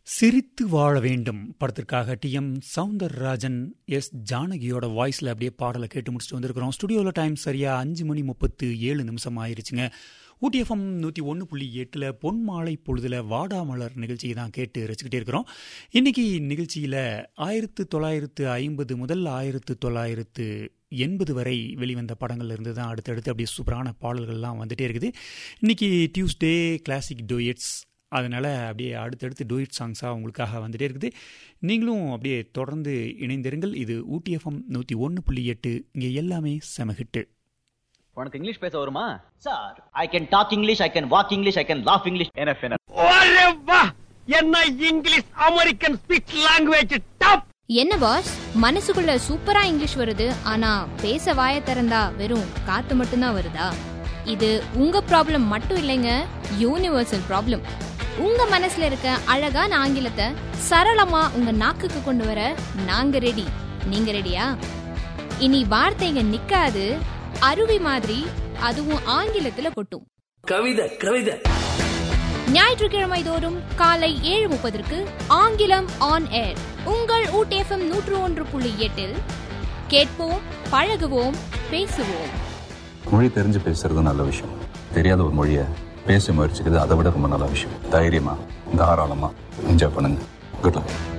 சிரித்து வாழ வேண்டும் படத்திற்காக டி எம் சவுந்தரராஜன் எஸ் ஜானகியோட வாய்ஸில் அப்படியே பாடலை கேட்டு முடிச்சுட்டு வந்திருக்கிறோம் ஸ்டுடியோவில் டைம் சரியாக அஞ்சு மணி முப்பத்து ஏழு நிமிஷம் ஆயிருச்சுங்க ஊட்டி எஃப்எம் நூற்றி ஒன்று புள்ளி எட்டில் பொன் மாலை பொழுதில் வாடாமலர் நிகழ்ச்சியை தான் கேட்டு ரசிக்கிட்டே இருக்கிறோம் இன்றைக்கி நிகழ்ச்சியில் ஆயிரத்து தொள்ளாயிரத்து ஐம்பது முதல் ஆயிரத்து தொள்ளாயிரத்து எண்பது வரை வெளிவந்த படங்கள்ல இருந்து தான் அடுத்தடுத்து அப்படியே சூப்பரான பாடல்கள்லாம் வந்துட்டே இருக்குது இன்றைக்கி டியூஸ்டே கிளாசிக் டூயட்ஸ் அதனால் அப்படியே அடுத்தடுத்து டூயிட் சாங்ஸாக உங்களுக்காக வந்துட்டே இருக்குது நீங்களும் அப்படியே தொடர்ந்து இணைந்திருங்கள் இது ஊட்டி எஃப்எம் நூற்றி ஒன்று புள்ளி எட்டு இங்கே எல்லாமே செமஹிட்டு உனக்கு இங்கிலீஷ் பேச வருமா Sir, I can talk English, I can walk English, I can laugh English. NF NF ஒரே வா என்ன English American speech language top என்ன பாஸ் மனசுக்குள்ள சூப்பரா இங்கிலீஷ் வருது ஆனா பேச வாய திறந்தா வெறும் காத்து மட்டும்தான் வருதா இது உங்க ப்ராப்ளம் மட்டும் இல்லைங்க யூனிவர்சல் ப்ராப்ளம் உங்க மனசுல இருக்க அழகான ஆங்கிலத்தை சரளமா உங்க நாக்குக்கு கொண்டு வர நாங்க ரெடி நீங்க ரெடியா இனி வார்த்தைங்க நிக்காது அருவி மாதிரி அதுவும் ஆங்கிலத்துல கொட்டும் கவிதை கவிதை ஞாயிற்றுக்கிழமை தோறும் காலை ஏழு முப்பதற்கு ஆங்கிலம் ஆன் ஏர் உங்கள் ஊட்டேஃபம் நூற்று ஒன்று புள்ளி எட்டில் கேட்போம் பழகுவோம் பேசுவோம் மொழி தெரிஞ்சு பேசுறது நல்ல விஷயம் தெரியாத ஒரு மொழியை பேச முயற்சிக்கிறது அதை விட ரொம்ப நல்ல விஷயம் தைரியமா தாராளமா என்ஜாய் பண்ணுங்க குட் லக்